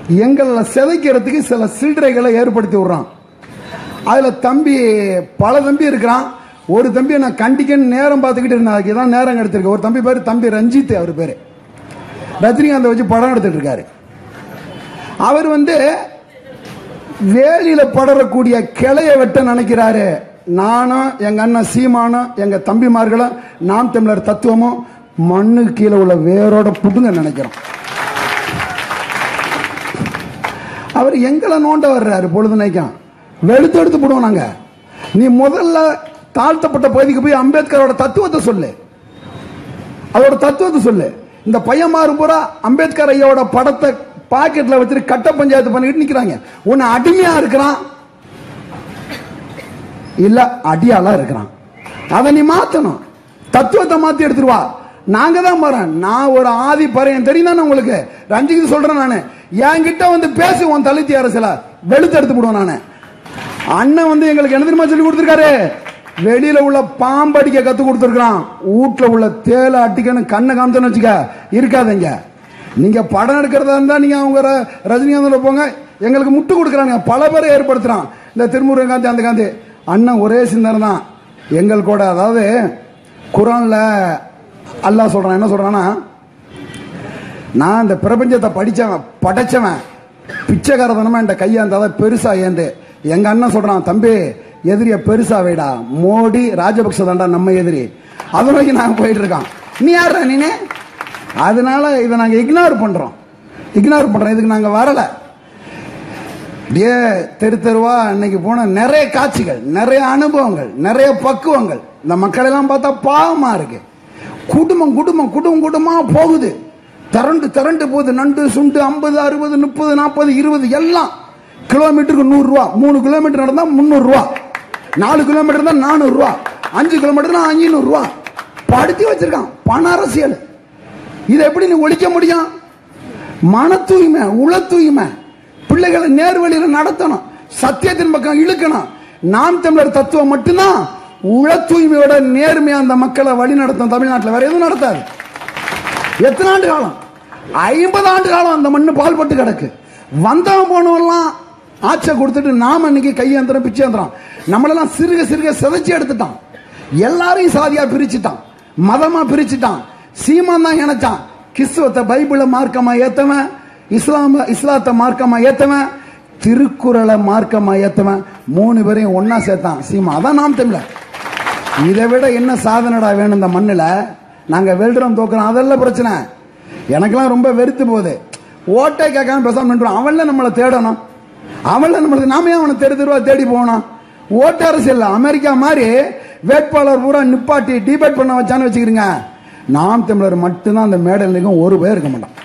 எங்களை சிதைக்கிறதுக்கு சில சில்லறைகளை ஏற்படுத்தி விடுறான் அதுல தம்பி பல தம்பி இருக்கிறான் ஒரு தம்பியை நான் கண்டிக்கன்னு நேரம் பார்த்துக்கிட்டு இருந்தேன் அதுக்கு தான் நேரம் எடுத்திருக்கேன் ஒரு தம்பி பேர் தம்பி ரஞ்சித் அவர் பேரு ரஜினிகாந்தை வச்சு படம் எடுத்துட்டு இருக்காரு அவர் வந்து வேலியில படரக்கூடிய கிளைய வெட்ட நினைக்கிறாரு நானும் எங்க அண்ணன் சீமானும் எங்க தம்பிமார்களும் நாம் தமிழர் தத்துவமும் மண்ணு கீழே உள்ள வேரோட புடுங்க நினைக்கிறோம் அவர் எங்களை நோண்ட வர்றாரு பொழுதுனைக்கும் வெளுத்து எடுத்து போடுவோம் நாங்க நீ முதல்ல தாழ்த்தப்பட்ட பகுதிக்கு போய் அம்பேத்கரோட தத்துவத்தை சொல்லு அதோட தத்துவத்தை சொல்லு இந்த பையன்மாரு பூரா அம்பேத்கர் ஐயாவோட படத்தை பாக்கெட்ல வச்சுட்டு கட்ட பஞ்சாயத்து பண்ணிட்டு நிக்கிறாங்க உன்னை அடிமையா இருக்கிறான் இல்ல அடியாளா இருக்கிறான் அதை நீ மாத்தணும் தத்துவத்தை மாத்தி எடுத்துட்டு வா நாங்க தான் போறேன் நான் ஒரு ஆதி பறையன் தெரியும் தானே உங்களுக்கு ரஞ்சிக்கு சொல்றேன் நானு என்கிட்ட வந்து பேசு உன் தலித்தி அரசியல வெளுத்து எடுத்து போடுவேன் நானு அண்ணன் வந்து எங்களுக்கு என்ன தெரியுமா சொல்லி கொடுத்துருக்காரு வெளியில உள்ள பாம்படிக்க கத்து கொடுத்துருக்கான் வீட்டுல உள்ள தேலை அட்டிக்கணும் கண்ணை காமிச்சோன்னு வச்சுக்க இருக்காதீங்க நீங்க படம் எடுக்கிறதா இருந்தா நீங்க அவங்க ர- ரஜினிகாந்த் போங்க எங்களுக்கு முட்டு கொடுக்குறாங்க பல பேரை ஏற்படுத்துறான் இந்த திருமுருகன் காந்தி அந்த காந்தி அண்ணன் ஒரே சிந்தனை தான் எங்கள் கூட அதாவது குரான்ல அல்லாஹ் சொல்றான் என்ன சொல்றான்னா நான் இந்த பிரபஞ்சத்தை படிச்சவன் படைச்சவன் பிச்சைக்காரதனமா என் கையாந்த பெருசா ஏந்து எங்க அண்ணன் சொல்றான் தம்பி எதிரிய பெருசா வைடா மோடி ராஜபக்ச தாண்டா நம்ம எதிரி அதை நோக்கி நாங்க போயிட்டு இருக்கோம் நீ யாரா நீனே அதனால இதை நாங்க இக்னோர் பண்றோம் இக்னோர் பண்றோம் இதுக்கு நாங்க வரல அப்படியே தெரு தெருவா இன்னைக்கு போன நிறைய காட்சிகள் நிறைய அனுபவங்கள் நிறைய பக்குவங்கள் இந்த மக்களெல்லாம் பார்த்தா பாவமா இருக்கு குடும்பம் குடும்பம் குடும்பம் குடும்பமா போகுது திரண்டு திரண்டு போகுது நண்டு சுண்டு ஐம்பது அறுபது முப்பது நாற்பது இருபது எல்லாம் கிலோமீட்டருக்கு நூறு ரூபா மூணு கிலோமீட்டர் நடந்தா முந்நூறு ரூபா நாலு கிலோமீட்டர் தான் நானூறு ரூபா அஞ்சு கிலோமீட்டர் தான் ஐநூறு ரூபா படுத்தி வச்சிருக்கான் பண அரசியல் இதை எப்படி நீ ஒழிக்க முடியும் மன தூய்மை உள தூய்மை பிள்ளைகளை நேர்வழியில் நடத்தணும் சத்தியத்தின் பக்கம் இழுக்கணும் நாம் தமிழர் தத்துவம் மட்டும்தான் உள தூய்மையோட நேர்மையா அந்த மக்களை வழி நடத்தும் தமிழ்நாட்டில் வேற எதுவும் நடத்தாது எத்தனை ஆண்டு காலம் ஐம்பது ஆண்டு காலம் அந்த மண்ணு பால்பட்டு கிடக்கு வந்தவன் போனவெல்லாம் ஆட்சியை கொடுத்துட்டு நாம இன்னைக்கு கையந்திரம் பிச்சேந்திரம் நம்மளெல்லாம் சிறுக சிறுக சிதைச்சு எடுத்துட்டான் எல்லாரையும் சாதியா பிரிச்சுட்டான் மதமா பிரிச்சுட்டான் சீமான் தான் இணைச்சான் கிறிஸ்துவத்தை பைபிளை மார்க்கமா ஏத்தவன் இஸ்லாம இஸ்லாத்தை மார்க்கமா ஏத்தவன் திருக்குறளை மார்க்கமா ஏத்தவன் மூணு பேரையும் ஒன்னா சேர்த்தான் சீமா அதான் நாம் தமிழர் இதை விட என்ன சாதனைடா வேணும் இந்த மண்ணுல நாங்க வெல்றோம் தோக்குறோம் அதெல்லாம் பிரச்சனை எனக்கெல்லாம் ரொம்ப வெறுத்து போகுது ஓட்டை கேட்காம பேசாம நின்றோம் அவன்ல நம்மளை தேடணும் அவன்ல நம்மளுக்கு நாம ஏன் அவனை தெரு தெருவா தேடி போகணும் ஓட்டு அரசியல் அமெரிக்கா மாதிரி வேட்பாளர் பூரா நிப்பாட்டி டிபேட் பண்ண வச்சான்னு வச்சுக்கிறீங்க நாம் தமிழர் மட்டும்தான் அந்த மேடையில் நிற்கும் ஒரு பேர் இருக்க மாட்டான்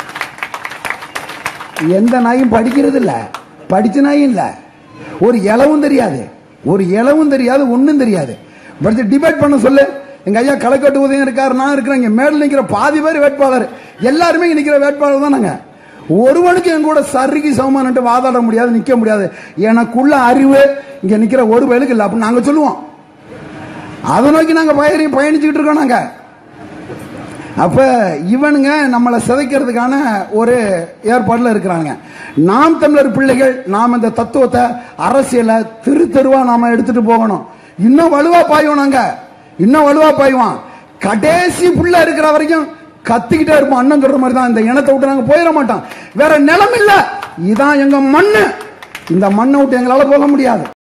எந்த நாயும் படிக்கிறது இல்ல படிச்ச நாயும் இல்ல ஒரு இலவும் தெரியாது ஒரு இலவும் தெரியாது ஒண்ணும் தெரியாது படிச்சு டிபேட் பண்ண சொல்லு எங்க ஐயா களைக்கட்டு உதயம் இருக்காரு நான் இருக்கிறேன் இங்க மேடல் நிக்கிற பாதி பேர் வேட்பாளர் எல்லாருமே இங்க நிக்கிற வேட்பாளர் தான் நாங்க ஒருவனுக்கு என் கூட சரிக்கு சமமானட்டு வாதாட முடியாது நிக்க முடியாது எனக்குள்ள அறிவு இங்க நிக்கிற ஒரு பேருக்கு இல்ல அப்படின்னு நாங்க சொல்லுவோம் அதை நோக்கி நாங்க பயணி பயணிச்சுக்கிட்டு இருக்கோம் நாங்க அப்ப இவனுங்க நம்மளை சிதைக்கிறதுக்கான ஒரு ஏற்பாடுல இருக்கிறாங்க நாம் தமிழர் பிள்ளைகள் நாம் இந்த தத்துவத்தை அரசியலை திரு தெருவா நாம எடுத்துட்டு போகணும் இன்னும் வலுவா பாய்வோம் நாங்க இன்னும் வலுவா பாய்வான் கடைசி புள்ள இருக்கிற வரைக்கும் கத்திக்கிட்டே இருப்போம் அண்ணன் சொல்ற மாதிரி தான் இந்த இனத்தை விட்டு நாங்க போயிட மாட்டோம் வேற நிலம் இல்ல இதான் எங்க மண்ணு இந்த மண்ணை விட்டு எங்களால போக முடியாது